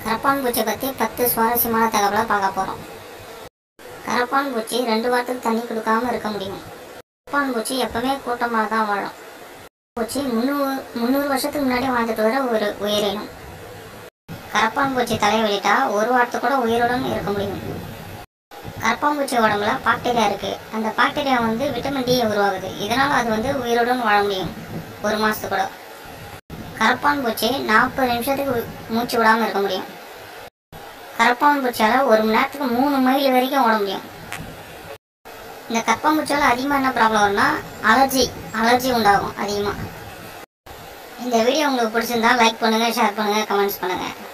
கரப்பான் பூச்சியை பற்றி பத்து சுவாரஸ்யமான தகவலை பார்க்க போகிறோம் கரப்பான் பூச்சி ரெண்டு வாரத்துக்கு தண்ணி கொடுக்காம இருக்க முடியும் கரப்பான் பூச்சி எப்பவுமே கூட்டமாக தான் வாழும் பூச்சி முந்நூறு முந்நூறு வருஷத்துக்கு முன்னாடி வாழ்ந்துட்டு வர ஒரு உயிரினம் கரப்பான் பூச்சி தலைவலிட்டா ஒரு வாரத்துக்கு கூட உயிருடன் இருக்க முடியும் கரப்பான்பூச்சி உடம்புல பாக்டீரியா இருக்கு அந்த பாக்டீரியா வந்து விட்டமின் டி உருவாகுது இதனால அது வந்து உயிருடன் வாழ முடியும் ஒரு மாசத்துக்கு கூட கரப்பான் பூச்சி நாற்பது நிமிஷத்துக்கு உ- மூச்சு விடாம இருக்க முடியும் கரப்பான் பூச்சியால ஒரு மணி நேரத்துக்கு மூணு மைல் வரைக்கும் ஓட முடியும் இந்த கரப்பான் பூச்சியால அதிகமாக என்ன ப்ராப்ளம் வரும்னா அலர்ஜி அலர்ஜி உண்டாகும் அதிகமாக இந்த வீடியோ உங்களுக்கு பிடிச்சிருந்தா லைக் பண்ணுங்க ஷேர் பண்ணுங்க கமெண்ட்ஸ் பண்ணுங்க